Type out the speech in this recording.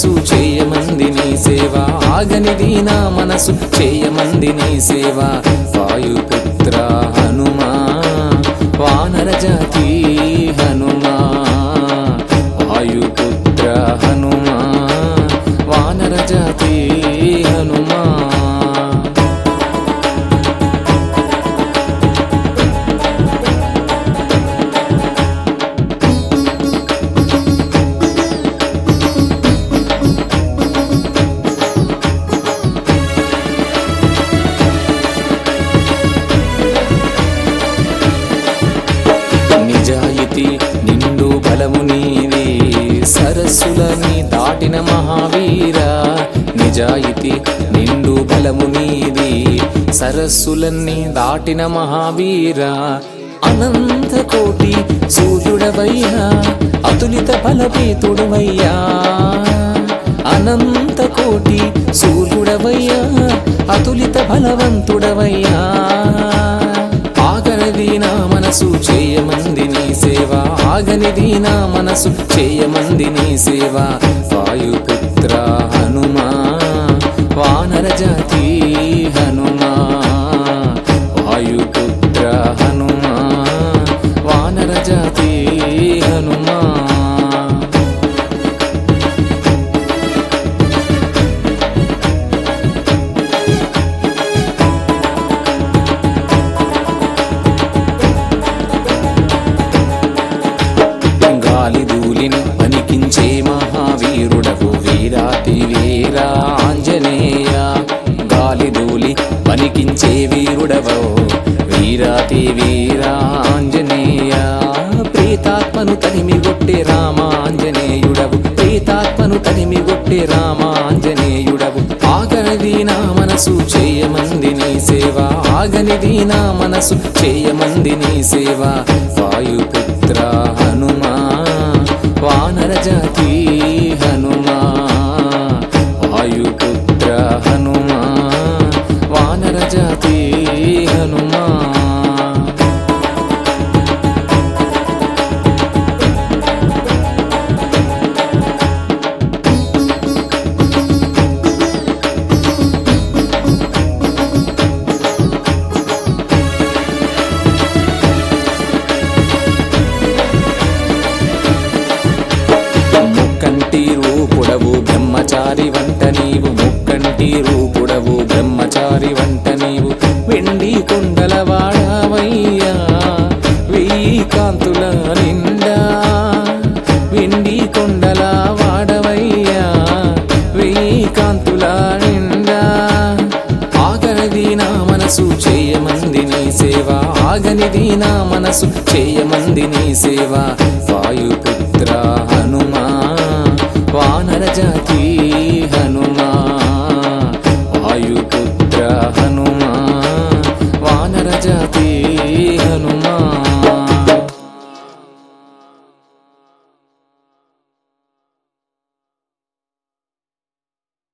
మనసు చేయమంది నీ సేవ ఆగనిది నా మనసు చేయమంది నీ సేవ వాయుపుత్ర హనుమా వానర జాతి హనుమా వాయుపుత్ర హనుమా వానర జాతి హనుమా నిజాయితీ నిండు బలము నీది సరస్సులని దాటిన మహావీర నిజాయితీ నిండు బలము నీది సరస్సులన్నీ దాటిన మహావీర అనంత కోటి సూర్యుడవయ్యా అతులిత బలపేతుడవయ్యా అనంత కోటి సూర్యుడవయ్యా అతులిత బలవంతుడవయ్యా ఆగనిది నా మనసు చేయమంది నీ సేవ ఆగనిది నా మనసు చేయమంది నీ సేవ వాయుపుత్ర హనుమా వానర జాతి హనుమా వాయుపుత్ర హనుమా వానర జాతి హనుమా గాలి ధూళిని పనికించే మహావీరుడవు వీరాతి వీరా ఆంజనేయ గాలి ధూళి పనికించే వీరుడవు వీరాతి వీరా ఆంజనేయ ప్రీతాత్మను తనిమి గొట్టే రామాంజనేయుడవు ప్రీతాత్మను తనిమి గొట్టే రామాంజనేయుడవు ఆగనిది నా మనసు చేయమంది నీ సేవ ఆగనిది నా మనసు చేయమంది నీ సేవ వాయుపుత్ర హనుమా వానర జాతి హనుమా వాయుపుత్ర హనుమా వానర జాతి హనుమా ముక్కంటి రూపుడవు బ్రహ్మచారి వంట నీవు ముక్కంటి రూపుడవు బ్రహ్మచారి వంట నీవు వెండి కొండల వాడవయ్యా వెయ్యి కాంతుల నిండా వెండి కొండల వాడవయ్యా వెయ్యి కాంతుల నిండా ఆగనిది నా మనసు చేయమంది నీ సేవ ఆగనిది నా మనసు చేయమంది నీ సేవ వాయుపుత్ర హనుమా వానర జాతి